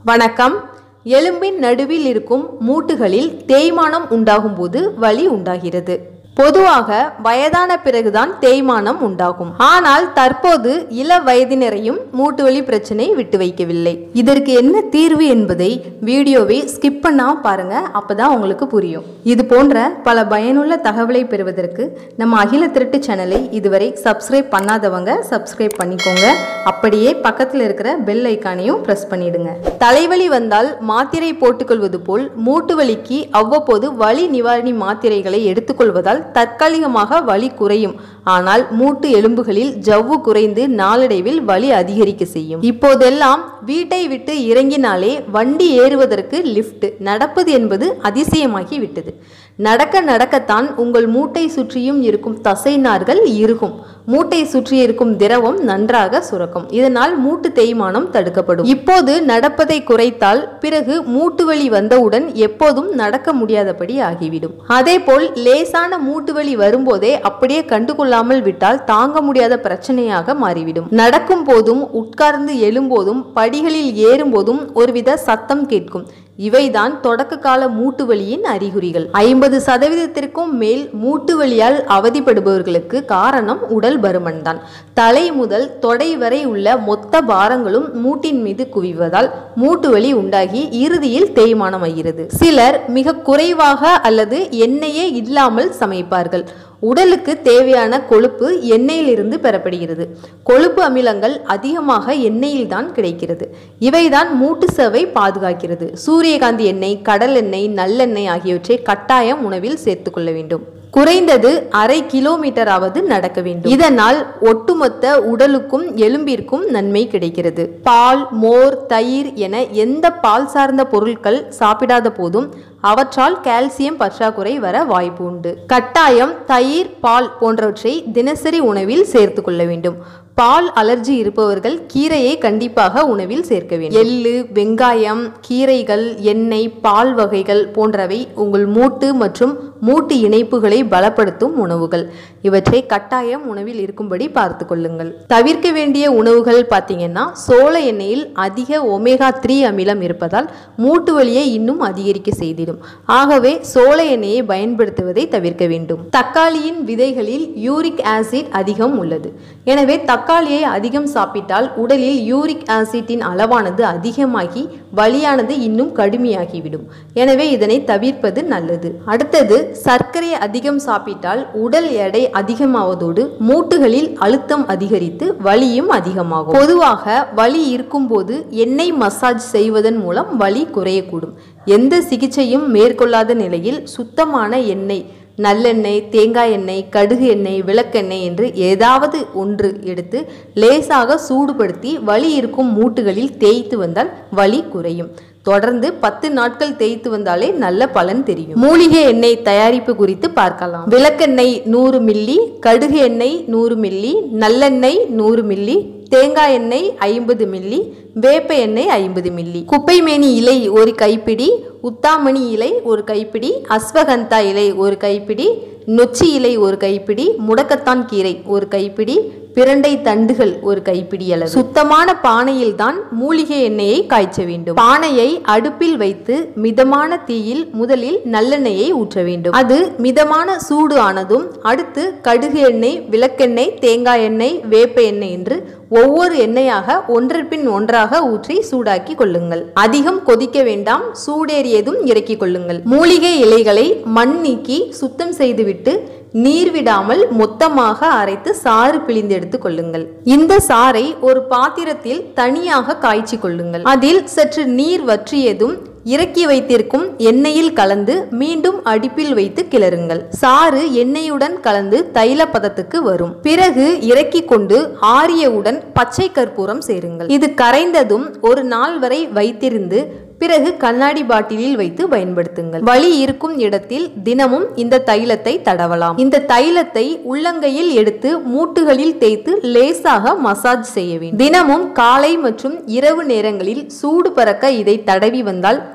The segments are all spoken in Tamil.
வணக்கம் எலும்பின் நடுவில் இருக்கும் மூட்டுகளில் தேய்மானம் உண்டாகும்போது வலி உண்டாகிறது பொதுவாக வயதான பிறகுதான் தேய்மானம் உண்டாகும் ஆனால் தற்போது இள வயதினரையும் மூட்டு வலி பிரச்சனை விட்டு வைக்கவில்லை இதற்கு என்ன தீர்வு என்பதை வீடியோவை ஸ்கிப் பண்ணாம பாருங்க அப்பதான் உங்களுக்கு புரியும் இது போன்ற பல பயனுள்ள தகவலை பெறுவதற்கு நம்ம அகில திருட்டு சேனலை இதுவரை சப்ஸ்கிரைப் பண்ணாதவங்க சப்ஸ்கிரைப் பண்ணிக்கோங்க அப்படியே பக்கத்தில் இருக்கிற பெல் ஐக்கானையும் பிரஸ் பண்ணிடுங்க தலைவலி வந்தால் மாத்திரை போட்டுக்கொள்வது போல் மூட்டு வலிக்கு அவ்வப்போது வலி நிவாரணி மாத்திரைகளை எடுத்துக்கொள்வதால் தற்காலிகமாக வலி குறையும் ஆனால் மூட்டு எலும்புகளில் ஜவ்வு குறைந்து நாளடைவில் வலி அதிகரிக்க செய்யும் இப்போதெல்லாம் வீட்டை விட்டு இறங்கினாலே வண்டி ஏறுவதற்கு லிஃப்ட் நடப்பது என்பது அதிசயமாகி விட்டது நடக்க நடக்கத்தான் உங்கள் மூட்டை சுற்றியும் இருக்கும் தசை நார்கள் இறுகும் மூட்டை சுற்றி இருக்கும் திரவம் நன்றாக சுரக்கும் இதனால் மூட்டு தேய்மானம் தடுக்கப்படும் இப்போது நடப்பதை குறைத்தால் பிறகு மூட்டு வலி வந்தவுடன் எப்போதும் நடக்க முடியாதபடி ஆகிவிடும் அதேபோல் லேசான மூட்டு வலி வரும்போதே அப்படியே கண்டுகொள்ளாமல் விட்டால் தாங்க முடியாத பிரச்சனையாக மாறிவிடும் நடக்கும் போதும் உட்கார்ந்து எழும்போதும் படிகளில் ஏறும்போதும் ஒருவித சத்தம் கேட்கும் இவைதான் தொடக்க கால மூட்டு வலியின் அறிகுறிகள் ஐம்பது சதவீதத்திற்கும் மேல் மூட்டு வலியால் அவதிப்படுபவர்களுக்கு காரணம் உடல் பருமன் தான் தலை முதல் தொடை வரை உள்ள மொத்த பாரங்களும் மூட்டின் மீது குவிவதால் மூட்டு வலி உண்டாகி இறுதியில் தேய்மானம் ஆகிறது சிலர் மிக குறைவாக அல்லது எண்ணெயே இல்லாமல் சமைப்பார்கள் உடலுக்கு தேவையான கொழுப்பு எண்ணெயிலிருந்து பெறப்படுகிறது கொழுப்பு அமிலங்கள் அதிகமாக எண்ணெயில்தான் கிடைக்கிறது இவைதான் மூட்டு சவை பாதுகாக்கிறது சூரியகாந்தி எண்ணெய் கடல் எண்ணெய் நல்லெண்ணெய் ஆகியவற்றை கட்டாயம் உணவில் சேர்த்துக்கொள்ள வேண்டும் குறைந்தது அரை கிலோமீட்டராவது நடக்க வேண்டும் இதனால் ஒட்டுமொத்த உடலுக்கும் எலும்பிற்கும் நன்மை கிடைக்கிறது பால் மோர் தயிர் என எந்த பால் சார்ந்த பொருட்கள் சாப்பிடாத போதும் அவற்றால் கால்சியம் பற்றாக்குறை வர வாய்ப்பு உண்டு கட்டாயம் தயிர் பால் போன்றவற்றை தினசரி உணவில் சேர்த்து கொள்ள வேண்டும் பால் அலர்ஜி இருப்பவர்கள் கீரையை கண்டிப்பாக உணவில் சேர்க்க வேண்டும் எள்ளு வெங்காயம் கீரைகள் எண்ணெய் பால் வகைகள் போன்றவை உங்கள் மூட்டு மற்றும் மூட்டு இணைப்புகளை பலப்படுத்தும் உணவுகள் இவற்றை கட்டாயம் உணவில் இருக்கும்படி பார்த்து கொள்ளுங்கள் தவிர்க்க வேண்டிய உணவுகள் பார்த்தீங்கன்னா சோள எண்ணெயில் அதிக ஒமேகா த்ரீ அமிலம் இருப்பதால் மூட்டு வலியை இன்னும் அதிகரிக்க செய்திடும் ஆகவே சோள எண்ணெயை பயன்படுத்துவதை தவிர்க்க வேண்டும் தக்காளியின் விதைகளில் யூரிக் ஆசிட் அதிகம் உள்ளது எனவே தக்காளியை அதிகம் சாப்பிட்டால் உடலில் யூரிக் ஆசிட்டின் அளவானது அதிகமாகி வலியானது இன்னும் கடுமையாகிவிடும் எனவே இதனை தவிர்ப்பது நல்லது அடுத்தது சர்க்கரை அதிகம் சாப்பிட்டால் உடல் எடை அதிகமாவதோடு மூட்டுகளில் அழுத்தம் அதிகரித்து வலியும் அதிகமாகும் பொதுவாக வலி இருக்கும்போது எண்ணெய் மசாஜ் செய்வதன் மூலம் வலி குறையக்கூடும் எந்த சிகிச்சையும் மேற்கொள்ளாத நிலையில் சுத்தமான எண்ணெய் நல்லெண்ணெய் தேங்காய் எண்ணெய் கடுகு எண்ணெய் விளக்கெண்ணெய் என்று ஏதாவது ஒன்று எடுத்து லேசாக சூடுபடுத்தி வலி இருக்கும் மூட்டுகளில் தேய்த்து வந்தால் வலி குறையும் தொடர்ந்து பத்து நாட்கள் தேய்த்து வந்தாலே நல்ல பலன் தெரியும் மூலிகை எண்ணெய் தயாரிப்பு குறித்து பார்க்கலாம் விளக்கெண்ணெய் நூறு மில்லி கடுகு எண்ணெய் நூறு மில்லி நல்லெண்ணெய் நூறு மில்லி தேங்காய் எண்ணெய் ஐம்பது மில்லி வேப்ப எண்ணெய் ஐம்பது மில்லி குப்பைமேனி இலை ஒரு கைப்பிடி உத்தாமணி இலை ஒரு கைப்பிடி அஸ்வகந்தா இலை ஒரு கைப்பிடி நொச்சி இலை ஒரு கைப்பிடி முடக்கத்தான் கீரை ஒரு கைப்பிடி பிரண்டை தண்டுகள் ஒரு கைப்பிடி அளவு சுத்தமான பானையில் தான் மூலிகை எண்ணெயை காய்ச்ச வேண்டும் பானையை அடுப்பில் வைத்து மிதமான தீயில் முதலில் நல்லெண்ணெயை ஊற்ற வேண்டும் அது மிதமான சூடு ஆனதும் அடுத்து கடுகு எண்ணெய் விளக்கெண்ணெய் தேங்காய் எண்ணெய் வேப்ப எண்ணெய் என்று ஒவ்வொரு எண்ணெயாக ஒன்றன் பின் ஒன்றாக ஊற்றி சூடாக்கி கொள்ளுங்கள் அதிகம் கொதிக்க வேண்டாம் சூடேறியதும் இறக்கிக் கொள்ளுங்கள் மூலிகை இலைகளை மண் நீக்கி சுத்தம் செய்துவிட்டு நீர் விடாமல் மொத்தமாக அரைத்து சாறு பிழிந்து எடுத்துக் கொள்ளுங்கள் இந்த சாறை ஒரு பாத்திரத்தில் தனியாக காய்ச்சி கொள்ளுங்கள் அதில் சற்று நீர் வற்றியதும் இறக்கி வைத்திருக்கும் எண்ணெயில் கலந்து மீண்டும் அடுப்பில் வைத்து கிளறுங்கள் சாறு எண்ணெயுடன் கலந்து தைல பதத்துக்கு வரும் பிறகு இறக்கி கொண்டு ஆரியவுடன் பச்சை கற்பூரம் சேருங்கள் இது கரைந்ததும் ஒரு நாள் வரை வைத்திருந்து பிறகு கண்ணாடி பாட்டிலில் வைத்து பயன்படுத்துங்கள் வலி இருக்கும் இடத்தில் தினமும் இந்த தைலத்தை தடவலாம் இந்த தைலத்தை உள்ளங்கையில் எடுத்து மூட்டுகளில் தேய்த்து லேசாக மசாஜ் செய்ய வேண்டும் தினமும் காலை மற்றும் இரவு நேரங்களில் சூடு பறக்க இதை தடவி வந்தால்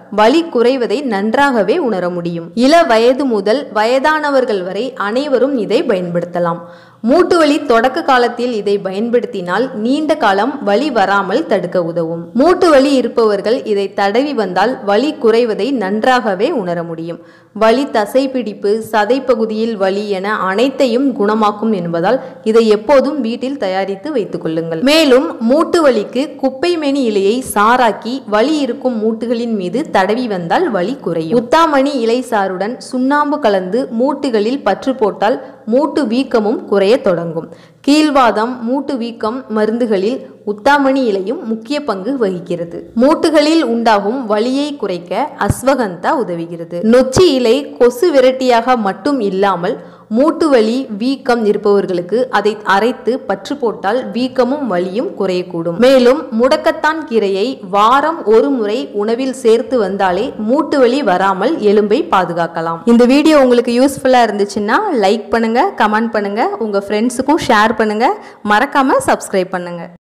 வலி குறைவதை நன்றாகவே உணர முடியும் இள வயது முதல் வயதானவர்கள் வரை அனைவரும் இதை பயன்படுத்தலாம் மூட்டு வலி தொடக்க காலத்தில் இதை பயன்படுத்தினால் நீண்ட காலம் வலி வராமல் தடுக்க உதவும் மூட்டு வலி இருப்பவர்கள் இதை தடவி வந்தால் வலி குறைவதை நன்றாகவே உணர முடியும் வலி தசைப்பிடிப்பு சதை பகுதியில் வலி என அனைத்தையும் குணமாக்கும் என்பதால் இதை எப்போதும் வீட்டில் தயாரித்து வைத்துக் கொள்ளுங்கள் மேலும் மூட்டு வலிக்கு குப்பைமேனி இலையை சாராக்கி வலி இருக்கும் மூட்டுகளின் மீது தடவி வந்தால் வலி குறையும் உத்தாமணி இலை சாறுடன் சுண்ணாம்பு கலந்து மூட்டுகளில் பற்று போட்டால் மூட்டு வீக்கமும் குறைய தொடங்கும் கீழ்வாதம் மூட்டு வீக்கம் மருந்துகளில் உத்தாமணி இலையும் முக்கிய பங்கு வகிக்கிறது மூட்டுகளில் உண்டாகும் வலியை குறைக்க அஸ்வகந்தா உதவுகிறது நொச்சி இலை கொசு விரட்டியாக மட்டும் இல்லாமல் மூட்டு வலி வீக்கம் இருப்பவர்களுக்கு அதை அரைத்து பற்று போட்டால் வீக்கமும் வலியும் குறையக்கூடும் மேலும் முடக்கத்தான் கீரையை வாரம் ஒரு முறை உணவில் சேர்த்து வந்தாலே மூட்டு வலி வராமல் எலும்பை பாதுகாக்கலாம் இந்த வீடியோ உங்களுக்கு யூஸ்ஃபுல்லா இருந்துச்சுன்னா லைக் பண்ணுங்க கமெண்ட் பண்ணுங்க உங்க ஃப்ரெண்ட்ஸுக்கும் ஷேர் பண்ணுங்க மறக்காம சப்ஸ்கிரைப் பண்ணுங்க